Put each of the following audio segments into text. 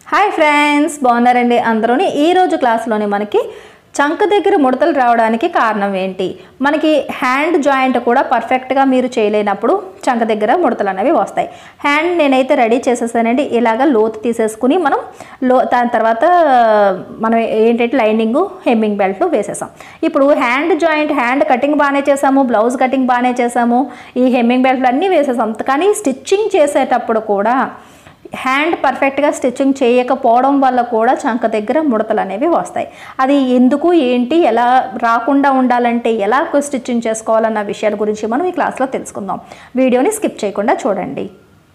hi friends బాగున్నారండి అందరూని ఈరోజు క్లాస్లోని మనకి చంక దగ్గర ముడతలు రావడానికి కారణం ఏంటి మనకి హ్యాండ్ జాయింట్ కూడా పర్ఫెక్ట్గా మీరు చేయలేనప్పుడు చంక దగ్గర ముడతలు అనేవి వస్తాయి హ్యాండ్ నేనైతే రెడీ చేసేసానండి ఇలాగ లోతు తీసేసుకుని మనం లో దాని తర్వాత మనం ఏంటంటే లైనింగ్ హెమ్మింగ్ బెల్ట్ వేసేసాం ఇప్పుడు హ్యాండ్ జాయింట్ హ్యాండ్ కటింగ్ బాగానే చేసాము బ్లౌజ్ కటింగ్ బాగానే చేసాము ఈ హెమ్మింగ్ బెల్ట్లు అన్నీ వేసేసాం కానీ స్టిచ్చింగ్ చేసేటప్పుడు కూడా హ్యాండ్ పర్ఫెక్ట్గా స్టిచ్చింగ్ చేయకపోవడం వల్ల కూడా చంక దగ్గర ముడతలు అనేవి వస్తాయి అది ఎందుకు ఏంటి ఎలా రాకుండా ఉండాలంటే ఎలా స్టిచ్చింగ్ చేసుకోవాలన్న విషయాల గురించి మనం ఈ క్లాస్లో తెలుసుకుందాం వీడియోని స్కిప్ చేయకుండా చూడండి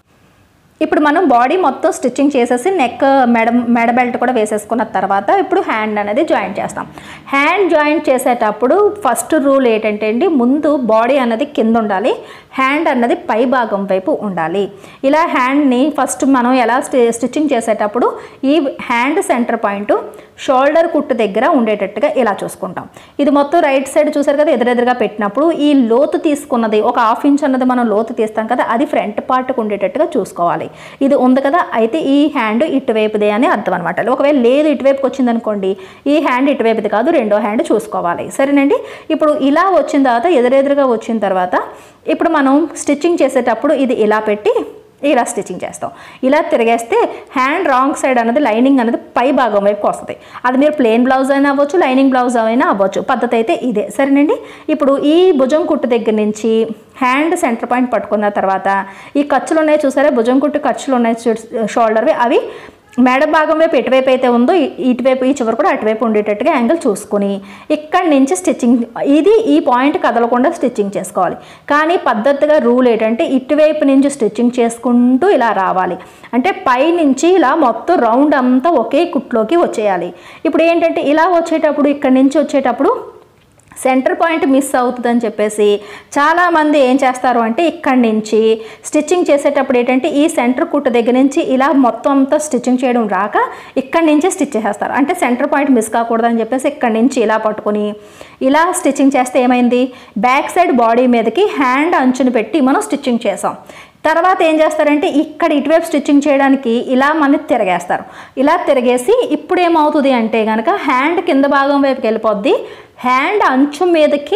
ఇప్పుడు మనం బాడీ మొత్తం స్టిచ్చింగ్ చేసేసి నెక్ మెడ మెడ బెల్ట్ కూడా వేసేసుకున్న తర్వాత ఇప్పుడు హ్యాండ్ అనేది జాయింట్ చేస్తాం హ్యాండ్ జాయింట్ చేసేటప్పుడు ఫస్ట్ రూల్ ఏంటంటే అండి ముందు బాడీ అన్నది కింద ఉండాలి హ్యాండ్ అన్నది పై భాగం వైపు ఉండాలి ఇలా హ్యాండ్ని ఫస్ట్ మనం ఎలా స్టి స్టిచ్చింగ్ చేసేటప్పుడు ఈ హ్యాండ్ సెంటర్ పాయింట్ షోల్డర్ కుట్టు దగ్గర ఉండేటట్టుగా ఇలా చూసుకుంటాం ఇది మొత్తం రైట్ సైడ్ చూసారు కదా ఎదురెదురుగా పెట్టినప్పుడు ఈ లోతు తీసుకున్నది ఒక హాఫ్ ఇంచ్ అన్నది మనం లోతు తీస్తాం కదా అది ఫ్రంట్ పార్ట్కి ఉండేటట్టుగా చూసుకోవాలి ఇది ఉంది కదా అయితే ఈ హ్యాండ్ ఇటువైపుదే అని అర్థం అనమాట ఒకవేళ లేదు ఇటువైపుకి వచ్చింది అనుకోండి ఈ హ్యాండ్ ఇటువైపుది కాదు రెండో హ్యాండ్ చూసుకోవాలి సరేనండి ఇప్పుడు ఇలా వచ్చిన తర్వాత ఎదురెదురుగా వచ్చిన తర్వాత ఇప్పుడు మనం స్టిచ్చింగ్ చేసేటప్పుడు ఇది ఇలా పెట్టి ఇలా స్టిచ్చింగ్ చేస్తాం ఇలా తిరిగేస్తే హ్యాండ్ రాంగ్ సైడ్ అనేది లైనింగ్ అనేది పై భాగం వైపు వస్తుంది అది మీరు ప్లెయిన్ బ్లౌజ్ అయినా అవ్వచ్చు లైనింగ్ బ్లౌజ్ అయినా అవ్వచ్చు పద్ధతి అయితే ఇదే సరేనండి ఇప్పుడు ఈ భుజం కుట్టు దగ్గర నుంచి హ్యాండ్ సెంటర్ పాయింట్ పట్టుకున్న తర్వాత ఈ ఖర్చులు ఉన్నాయి చూసారా భుజం కుట్టు ఖర్చులు ఉన్నాయి షోల్డర్వి అవి మెడ భాగం వైపు ఎటువైపు అయితే ఉందో ఇ- ఇటువైపు ఈ చివరి కూడా అటువైపు ఉండేటట్టుగా యాంగిల్ చూసుకుని ఇక్కడి నుంచి స్టిచ్చింగ్ ఇది ఈ పాయింట్ కదలకుండా స్టిచ్చింగ్ చేసుకోవాలి కానీ పద్ధతిగా రూల్ ఏంటంటే ఇటువైపు నుంచి స్టిచ్చింగ్ చేసుకుంటూ ఇలా రావాలి అంటే పై నుంచి ఇలా మొత్తం రౌండ్ అంతా ఒకే కుట్లోకి వచ్చేయాలి ఇప్పుడు ఏంటంటే ఇలా వచ్చేటప్పుడు ఇక్కడి నుంచి వచ్చేటప్పుడు సెంటర్ పాయింట్ మిస్ అవుతుందని చెప్పేసి చాలామంది ఏం చేస్తారు అంటే ఇక్కడి నుంచి స్టిచ్చింగ్ చేసేటప్పుడు ఏంటంటే ఈ సెంటర్ కుట్టు దగ్గర నుంచి ఇలా మొత్తం అంతా స్టిచ్చింగ్ చేయడం రాక ఇక్కడి నుంచే స్టిచ్ చేసేస్తారు అంటే సెంటర్ పాయింట్ మిస్ కాకూడదని చెప్పేసి ఇక్కడి నుంచి ఇలా పట్టుకొని ఇలా స్టిచ్చింగ్ చేస్తే ఏమైంది బ్యాక్ సైడ్ బాడీ మీదకి హ్యాండ్ అంచుని పెట్టి మనం స్టిచ్చింగ్ చేసాం తర్వాత ఏం చేస్తారంటే ఇక్కడ ఇటువైపు స్టిచ్చింగ్ చేయడానికి ఇలా మన తిరగేస్తారు ఇలా తిరిగేసి ఇప్పుడు ఏమవుతుంది అంటే కనుక హ్యాండ్ కింద భాగం వైపుకి వెళ్ళిపోద్ది హ్యాండ్ అంచు మీదకి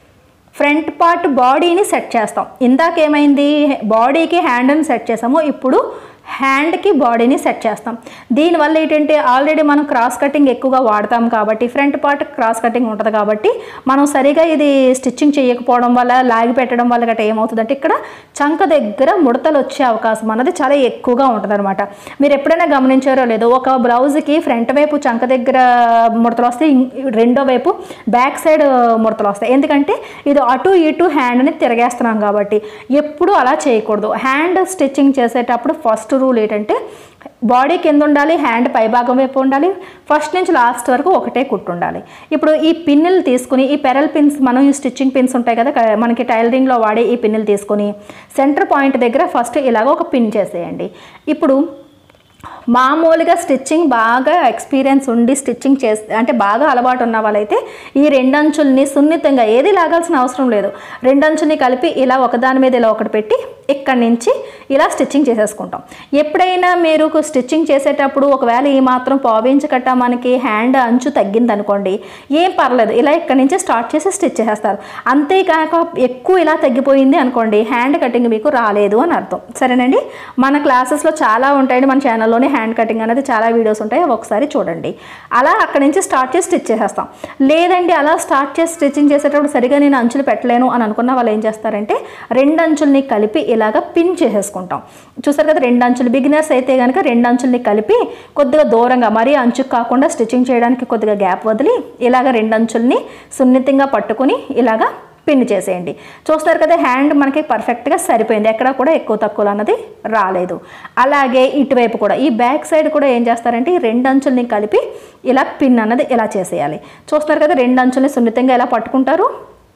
ఫ్రంట్ పార్ట్ బాడీని సెట్ చేస్తాం ఇందాక ఏమైంది బాడీకి హ్యాండ్ని సెట్ చేసాము ఇప్పుడు హ్యాండ్కి బాడీని సెట్ చేస్తాం దీనివల్ల ఏంటంటే ఆల్రెడీ మనం క్రాస్ కటింగ్ ఎక్కువగా వాడతాం కాబట్టి ఫ్రంట్ పార్ట్ క్రాస్ కటింగ్ ఉంటుంది కాబట్టి మనం సరిగా ఇది స్టిచ్చింగ్ చేయకపోవడం వల్ల లాగి పెట్టడం వల్ల గట్రా ఏమవుతుందంటే ఇక్కడ చంక దగ్గర ముడతలు వచ్చే అవకాశం అన్నది చాలా ఎక్కువగా ఉంటుంది అనమాట మీరు ఎప్పుడైనా గమనించారో లేదో ఒక బ్లౌజ్కి ఫ్రంట్ వైపు చంక దగ్గర ముడతలు వస్తాయి ఇం- రెండో వైపు బ్యాక్ సైడ్ ముడతలు వస్తాయి ఎందుకంటే ఇది అటు ఇటు హ్యాండ్ని తిరగేస్తున్నాం కాబట్టి ఎప్పుడూ అలా చేయకూడదు హ్యాండ్ స్టిచ్చింగ్ చేసేటప్పుడు ఫస్ట్ రూల్ ఏంటంటే బాడీ కింద ఉండాలి హ్యాండ్ పై భాగం వైపు ఉండాలి ఫస్ట్ నుంచి లాస్ట్ వరకు ఒకటే కుట్టు ఉండాలి ఇప్పుడు ఈ పిన్నులు తీసుకుని ఈ పెరల్ పిన్స్ మనం ఈ స్టిచ్చింగ్ పిన్స్ ఉంటాయి కదా క- మనకి టైలరింగ్లో వాడే ఈ పిన్నులు తీసుకొని సెంటర్ పాయింట్ దగ్గర ఫస్ట్ ఇలాగ ఒక పిన్ చేసేయండి ఇప్పుడు మామూలుగా స్టిచ్చింగ్ బాగా ఎక్స్పీరియన్స్ ఉండి స్టిచ్చింగ్ చేస్తే అంటే బాగా అలవాటు ఉన్న వాళ్ళైతే ఈ రెండంచుల్ని సున్నితంగా ఏది లాగాల్సిన అవసరం లేదు రెండంచుల్ని కలిపి ఇలా ఒకదాని మీద ఇలా ఒకటి పెట్టి ఇక్కడి నుంచి ఇలా స్టిచ్చింగ్ చేసేసుకుంటాం ఎప్పుడైనా మీరు స్టిచ్చింగ్ చేసేటప్పుడు ఒకవేళ ఈ మాత్రం పావించి కట్ట మనకి హ్యాండ్ అంచు తగ్గింది అనుకోండి ఏం పర్లేదు ఇలా ఇక్కడి నుంచి స్టార్ట్ చేసి స్టిచ్ చేసేస్తారు అంతేకాక ఎక్కువ ఇలా తగ్గిపోయింది అనుకోండి హ్యాండ్ కటింగ్ మీకు రాలేదు అని అర్థం సరేనండి మన క్లాసెస్లో చాలా ఉంటాయండి మన ఛానల్లోనే హ్యాండ్ కటింగ్ అనేది చాలా వీడియోస్ ఉంటాయి అవి ఒకసారి చూడండి అలా అక్కడి నుంచి స్టార్ట్ చేసి స్టిచ్ చేసేస్తాం లేదండి అలా స్టార్ట్ చేసి స్టిచ్చింగ్ చేసేటప్పుడు సరిగా నేను అంచులు పెట్టలేను అని అనుకున్న వాళ్ళు ఏం చేస్తారంటే రెండు అంచుల్ని కలిపి ఇలాగ పిన్ చేసేసుకుంటాం చూసారు కదా రెండు అంచులు బిగినర్స్ అయితే కనుక రెండు అంచుల్ని కలిపి కొద్దిగా దూరంగా మరీ అంచుకు కాకుండా స్టిచ్చింగ్ చేయడానికి కొద్దిగా గ్యాప్ వదిలి ఇలాగ రెండు అంచుల్ని సున్నితంగా పట్టుకుని ఇలాగా పిన్ చేసేయండి చూస్తారు కదా హ్యాండ్ మనకి పర్ఫెక్ట్గా సరిపోయింది ఎక్కడ కూడా ఎక్కువ తక్కువ అన్నది రాలేదు అలాగే ఇటువైపు కూడా ఈ బ్యాక్ సైడ్ కూడా ఏం చేస్తారంటే ఈ రెండు అంచుల్ని కలిపి ఇలా పిన్ అన్నది ఇలా చేసేయాలి చూస్తారు కదా రెండు అంచుల్ని సున్నితంగా ఎలా పట్టుకుంటారు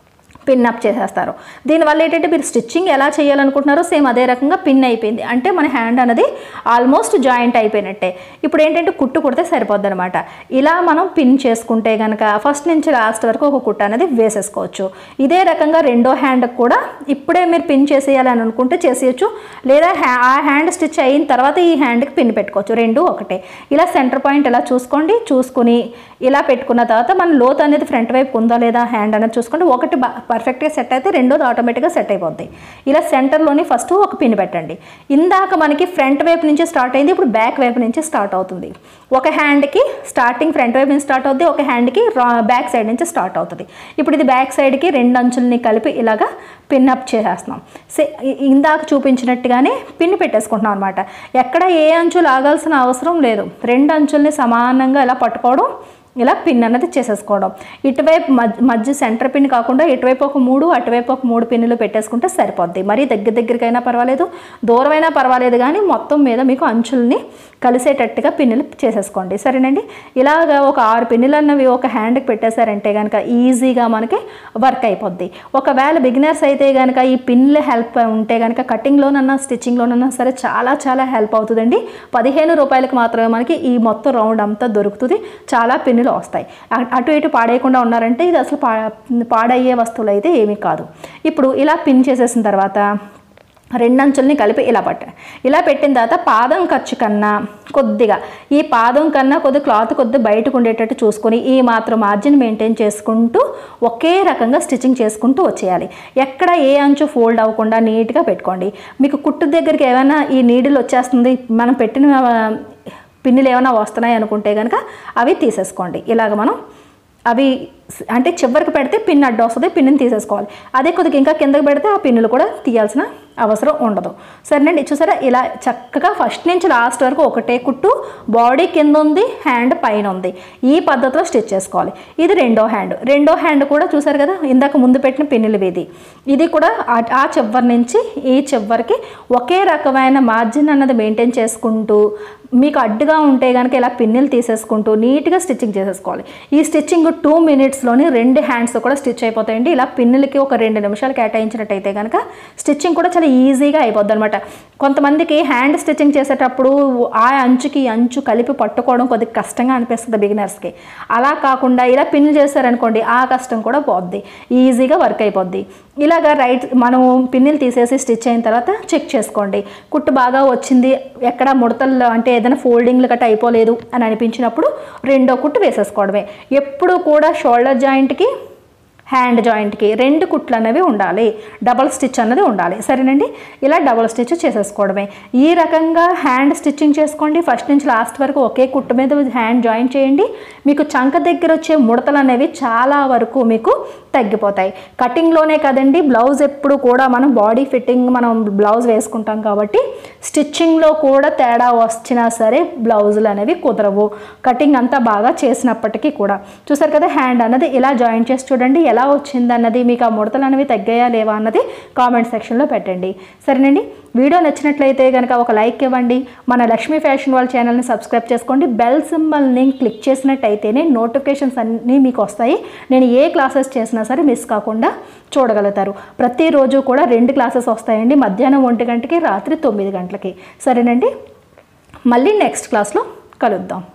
పిన్ అప్ చేసేస్తారు దీనివల్ల ఏంటంటే మీరు స్టిచ్చింగ్ ఎలా చేయాలనుకుంటున్నారో సేమ్ అదే రకంగా పిన్ అయిపోయింది అంటే మన హ్యాండ్ అనేది ఆల్మోస్ట్ జాయింట్ అయిపోయినట్టే ఇప్పుడు ఏంటంటే కుట్టు కుడితే సరిపోద్ది అనమాట ఇలా మనం పిన్ చేసుకుంటే కనుక ఫస్ట్ నుంచి లాస్ట్ వరకు ఒక కుట్టు అనేది వేసేసుకోవచ్చు ఇదే రకంగా రెండో హ్యాండ్ కూడా ఇప్పుడే మీరు పిన్ చేసేయాలని అనుకుంటే చేసేయచ్చు లేదా హ్యా- ఆ హ్యాండ్ స్టిచ్ అయిన తర్వాత ఈ హ్యాండ్కి పిన్ పెట్టుకోవచ్చు రెండు ఒకటే ఇలా సెంటర్ పాయింట్ ఇలా చూసుకోండి చూసుకుని ఇలా పెట్టుకున్న తర్వాత మన లోత్ అనేది ఫ్రంట్ వైపు ఉందా లేదా హ్యాండ్ అనేది చూసుకోండి ఒకటి బా పర్ఫెక్ట్గా సెట్ అయితే రెండోది ఆటోమేటిక్గా సెట్ అయిపోద్ది ఇలా సెంటర్లోని ఫస్ట్ ఒక పిన్ పెట్టండి ఇందాక మనకి ఫ్రంట్ వైపు నుంచి స్టార్ట్ అయింది ఇప్పుడు బ్యాక్ వైపు నుంచి స్టార్ట్ అవుతుంది ఒక హ్యాండ్కి స్టార్టింగ్ ఫ్రంట్ వైపు నుంచి స్టార్ట్ అవుతుంది ఒక హ్యాండ్కి బ్యాక్ సైడ్ నుంచి స్టార్ట్ అవుతుంది ఇప్పుడు ఇది బ్యాక్ సైడ్కి రెండు అంచుల్ని కలిపి ఇలాగా పిన్ అప్ చేసేస్తున్నాం సే ఇ- ఇందాక చూపించినట్టుగానే పిన్ పెట్టేసుకుంటున్నాం అనమాట ఎక్కడ ఏ అంచు లాగాల్సిన అవసరం లేదు రెండు అంచుల్ని సమానంగా ఇలా పట్టుకోవడం ఇలా పిన్ అనేది చేసేసుకోవడం ఇటువైపు మధ్య మధ్య సెంటర్ పిన్ కాకుండా ఇటువైపు ఒక మూడు అటువైపు ఒక మూడు పిన్నులు పెట్టేసుకుంటే సరిపోద్ది మరీ దగ్గర దగ్గరికైనా పర్వాలేదు దూరమైనా పర్వాలేదు కానీ మొత్తం మీద మీకు అంచుల్ని కలిసేటట్టుగా పిన్నులు చేసేసుకోండి సరేనండి ఇలాగ ఒక ఆరు పిన్నులు అన్నవి ఒక హ్యాండ్కి పెట్టేశారంటే కనుక ఈజీగా మనకి వర్క్ అయిపోద్ది ఒకవేళ బిగినర్స్ అయితే కనుక ఈ పిన్ల హెల్ప్ ఉంటే కనుక కటింగ్లోనన్నా స్టిచ్చింగ్లోనన్నా సరే చాలా చాలా హెల్ప్ అవుతుందండి పదిహేను రూపాయలకి మాత్రమే మనకి ఈ మొత్తం రౌండ్ అంతా దొరుకుతుంది చాలా పిన్నులు వస్తాయి అ- అటు ఇటు పాడేయకుండా ఉన్నారంటే ఇది అసలు పా పాడయ్యే వస్తువులు అయితే ఏమీ కాదు ఇప్పుడు ఇలా పిన్ చేసేసిన తర్వాత రెండంచుల్ని కలిపి ఇలా పట్ట ఇలా పెట్టిన తర్వాత పాదం ఖర్చు కన్నా కొద్దిగా ఈ పాదం కన్నా కొద్ది క్లాత్ కొద్ది బయటకు ఉండేటట్టు చూసుకొని ఈ మాత్రం మార్జిన్ మెయింటైన్ చేసుకుంటూ ఒకే రకంగా స్టిచ్చింగ్ చేసుకుంటూ వచ్చేయాలి ఎక్కడ ఏ అంచు ఫోల్డ్ అవ్వకుండా నీట్గా పెట్టుకోండి మీకు కుట్టు దగ్గరికి ఏమైనా ఈ నీడిల్ వచ్చేస్తుంది మనం పెట్టిన ఆ, పిన్నులు ఏమైనా వస్తున్నాయి అనుకుంటే కనుక అవి తీసేసుకోండి ఇలాగ మనం అవి స్- అంటే చివరికి పెడితే పిన్ అడ్డు వస్తుంది పిన్ని తీసేసుకోవాలి అదే కొద్దిగా ఇంకా కిందకి పెడితే ఆ పిన్నులు కూడా తీయాల్సిన అవసరం ఉండదు సరేనండి చూసారా ఇలా చక్కగా ఫస్ట్ నుంచి లాస్ట్ వరకు ఒకటే కుట్టు బాడీ కింద ఉంది హ్యాండ్ పైన ఉంది ఈ పద్ధతిలో స్టిచ్ చేసుకోవాలి ఇది రెండో హ్యాండ్ రెండో హ్యాండ్ కూడా చూసారు కదా ఇందాక ముందు పెట్టిన పిన్నులు ఇది ఇది కూడా ఆ- ఆ చివరి నుంచి ఈ చివరికి ఒకే రకమైన మార్జిన్ అన్నది మెయింటైన్ చేసుకుంటూ మీకు అడ్డుగా ఉంటే కనుక ఇలా పిన్నులు తీసేసుకుంటూ నీట్గా స్టిచ్చింగ్ చేసేసుకోవాలి ఈ స్టిచ్చింగ్ టూ మినిట్స్లోని రెండు హ్యాండ్స్ కూడా స్టిచ్ అయిపోతాయండి ఇలా పిన్నులకి ఒక రెండు నిమిషాలు కేటాయించినట్టయితే కనుక స్టిచ్చింగ్ కూడా చాలా ఈజీగా అయిపోద్ది అనమాట కొంతమందికి హ్యాండ్ స్టిచ్చింగ్ చేసేటప్పుడు ఆ అంచుకి ఈ అంచు కలిపి పట్టుకోవడం కొద్దిగా కష్టంగా అనిపిస్తుంది బిగినర్స్కి అలా కాకుండా ఇలా పిన్నులు చేశారనుకోండి ఆ కష్టం కూడా పోద్ది ఈజీగా వర్క్ అయిపోద్ది ఇలాగా రైట్ మనం పిన్నులు తీసేసి స్టిచ్ అయిన తర్వాత చెక్ చేసుకోండి కుట్టు బాగా వచ్చింది ఎక్కడ ముడతల్లో అంటే ఏదైనా ఫోల్డింగ్లు గట్రా అయిపోలేదు అని అనిపించినప్పుడు రెండో కుట్టు వేసేసుకోవడమే ఎప్పుడు కూడా షోల్డర్ జాయింట్కి హ్యాండ్ జాయింట్కి రెండు కుట్లు అనేవి ఉండాలి డబల్ స్టిచ్ అన్నది ఉండాలి సరేనండి ఇలా డబల్ స్టిచ్ చేసేసుకోవడమే ఈ రకంగా హ్యాండ్ స్టిచ్చింగ్ చేసుకోండి ఫస్ట్ నుంచి లాస్ట్ వరకు ఒకే కుట్టు మీద హ్యాండ్ జాయిన్ చేయండి మీకు చంక దగ్గర వచ్చే ముడతలు అనేవి చాలా వరకు మీకు తగ్గిపోతాయి కటింగ్లోనే కదండి బ్లౌజ్ ఎప్పుడు కూడా మనం బాడీ ఫిట్టింగ్ మనం బ్లౌజ్ వేసుకుంటాం కాబట్టి స్టిచ్చింగ్లో కూడా తేడా వచ్చినా సరే బ్లౌజులు అనేవి కుదరవు కటింగ్ అంతా బాగా చేసినప్పటికీ కూడా చూసారు కదా హ్యాండ్ అన్నది ఇలా జాయిన్ చేసి చూడండి ఎలా వచ్చింది అన్నది మీకు ఆ ముడతలు అనేవి తగ్గాయా లేవా అన్నది కామెంట్ సెక్షన్లో పెట్టండి సరేనండి వీడియో నచ్చినట్లయితే కనుక ఒక లైక్ ఇవ్వండి మన లక్ష్మీ ఫ్యాషన్ వాళ్ళ ఛానల్ని సబ్స్క్రైబ్ చేసుకోండి బెల్ సింబల్ని క్లిక్ చేసినట్టయితేనే నోటిఫికేషన్స్ అన్నీ మీకు వస్తాయి నేను ఏ క్లాసెస్ చేసినా సరే మిస్ కాకుండా చూడగలుగుతారు ప్రతిరోజు కూడా రెండు క్లాసెస్ వస్తాయండి మధ్యాహ్నం ఒంటి గంటకి రాత్రి తొమ్మిది గంటలకి సరేనండి మళ్ళీ నెక్స్ట్ క్లాస్లో కలుద్దాం